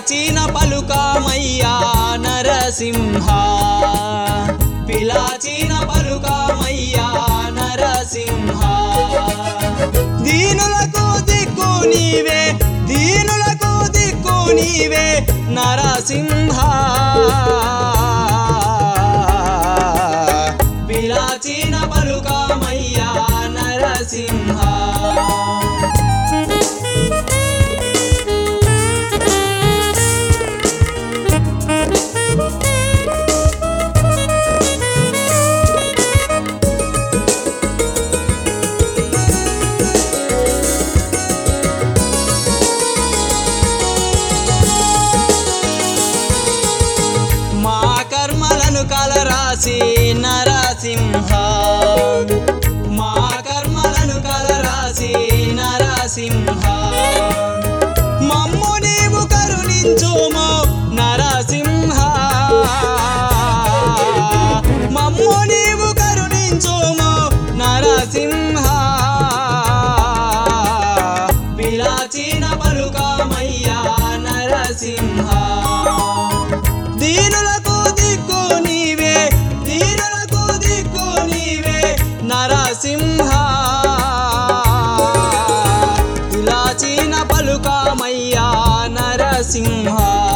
పిలాచిన పలుకామయ్యా నరసింహ పిలాచిన పలుకామయ్యా నరసింహ దీనులకు దిక్కు నీవే దీనులకు దిక్కు నీవే నరసింహ పిలాచిన పలుకామయ్యా నరసింహ మా కర్మలను కలరాసి నరసింహ మా కర్మలను కలరాసి నరసింహ మమ్ము నీవు కరుణించుమో నరసింహ మమ్ము నీవు కరుణించుమో నరసింహ పిలాచిన పలుకామయ్యా నరసింహ దీనులకు దిక్కు నీవే దీనులకు దిక్కు నీవే నరసింహ పిలాచిన పలుకామయ్యా నరసింహ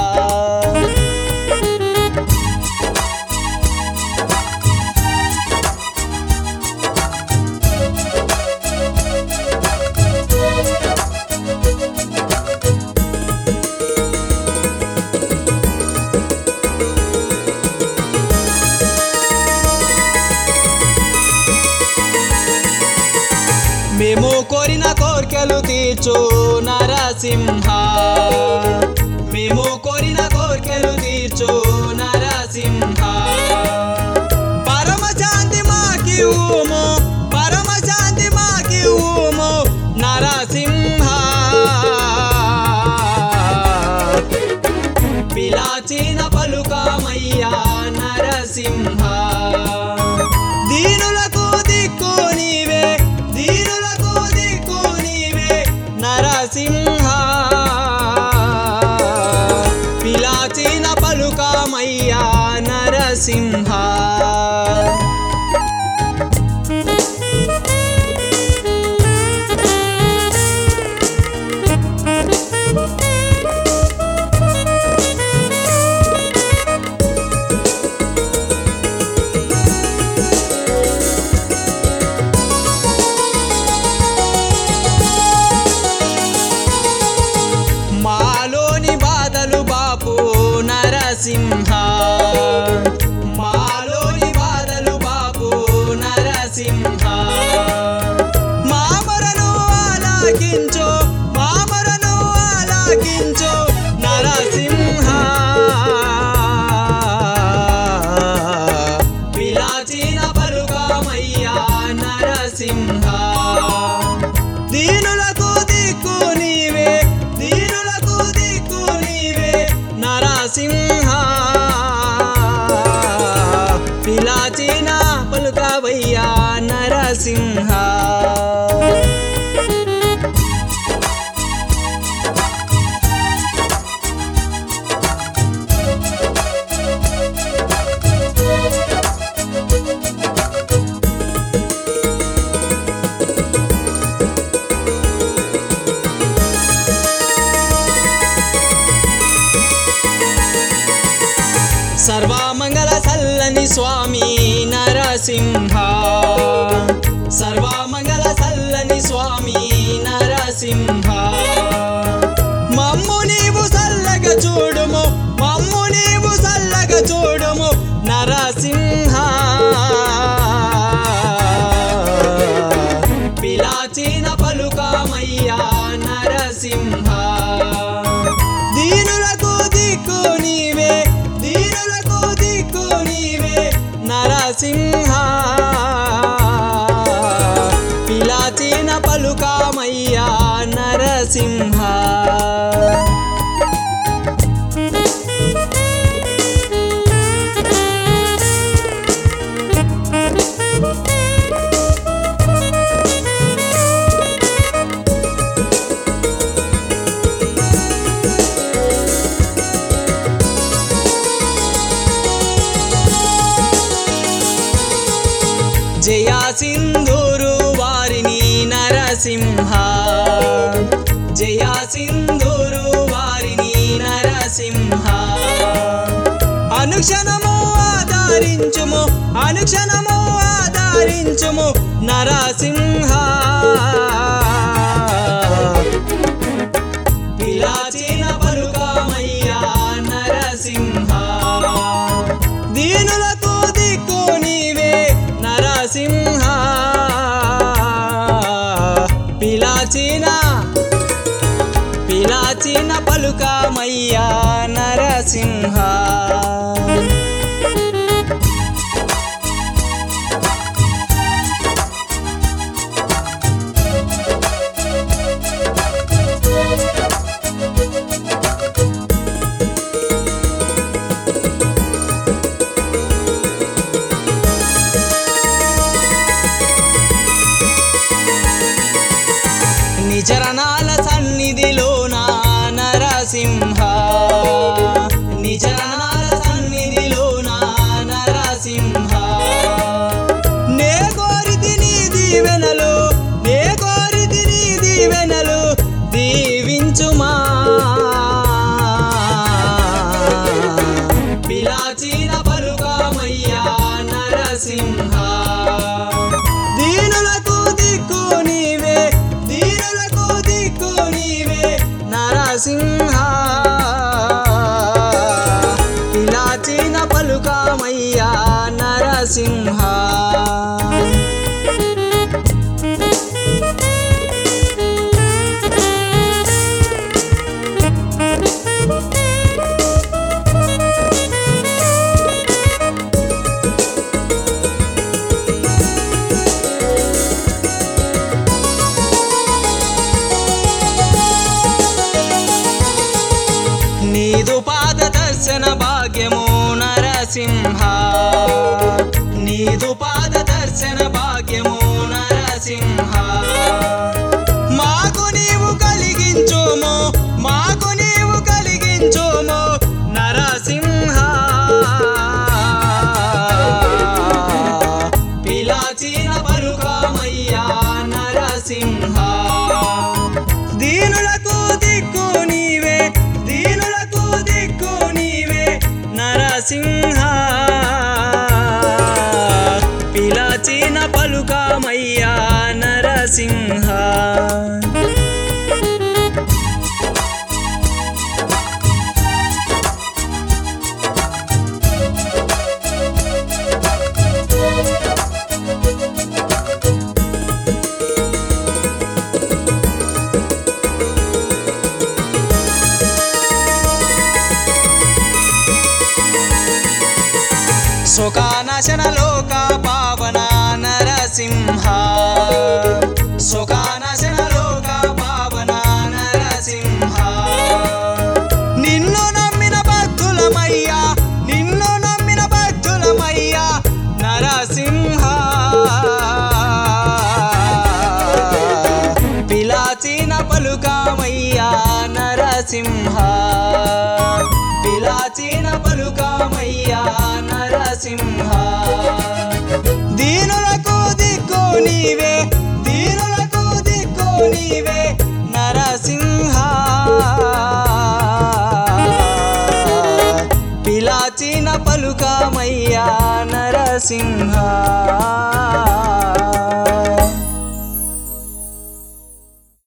మేము కోరిన కోరికలు తీర్చు నరసింహ మేము కోరిన కోరికలు తీర్చు నరసింహ పరమ శాంతి మాకి ఊము పరమ శాంతి మాకి ఊము నరసింహ పిలాచిన పలుకామయ్యా నరసింహ దీనులకు దిక్కు నీవే దీనులకు దిక్కు నీవే నరసింహ పిలాచిన పలుకామయ్యా నరసింహ మాలోని బాధలు బాపు నరసింహ మాలోని బాధలు బాపు నరసింహ మామరను ఆలాకించు మామరను ఆలాకించు నరసింహ పిలాచిన పలుకామయ్యా నరసింహ దీనులకు దిక్కు నీవే దీనులకు దిక్కు నీవే నరసింహ పిలాచిన పలుకావయ్యా నరసింహ సర్వమంగళ సల్లని స్వామి నరసింహ సర్వమంగళ సల్లని స్వామి నరసింహ మమ్ము నీవు సల్లగా చూడుము మమ్ము నీవు సల్లగా చూడుము నరసింహ పిలాచిన పలుకామయ్యా నరసింహ దీనులకు దిక్కు నీవే దీనులకు దిక్కు నీవే నరసింహ సింధూరు వారిని నరసింహ జయ సింధూరు వారిని నరసింహ అనుక్షణము ఆదరించుము అనుక్షణము ఆదరించుము నరసింహ పిలాచిన పలుకామయ్యా నరసింహ దీనులకు దిక్కు నీవే నరసింహ పిలాచిన పిలాచిన పలుకామయ్యా నరసింహ నిజరణాల సన్నిధిలోన నరసింహ నిజరణాల సన్నిధిలోన నరసింహ నే కోరితి నీ దీవెనలు నే కోరితి నీ దీవెనలు దీవించుమా పిలాచిన పలుకామయ్యా నరసింహ దీనులకు దిక్కు నీవే దీనులకు దిక్కు నీవే నరసింహ పిలాచిన పలుకామయ్యా నరసింహ నీదు పాద దర్శన భాగ్యము నరసింహ నీదు పాద దర్శన భాగ్యము నరసింహ మాకు నీవు కలిగించుము మాకు నీవు కలిగించుము నరసింహ పిలాచిన పలుకామయ్యా నరసింహ దీనులకు దిక్కు నీవే దీనులకు దిక్కు నీవే నరసింహ పిలాచిన పలుకామయ్యా నరసింహ సుఖానశన లోక పావన నరసింహ సుఖానశన లోక పావన నరసింహ నిన్ను నమ్మిన భక్తులమయ్యా నిన్ను నమ్మిన భక్తులమయ్యా నరసింహ పిలాచిన పలుకామయ్యా నరసింహ పిలాచిన పలుకామయ్యా నరసింహ దీనులకు దిక్కు నీవే దీనులకు దిక్కు నీవే నరసింహ పిలాచిన పలుకామయ్యా నరసింహ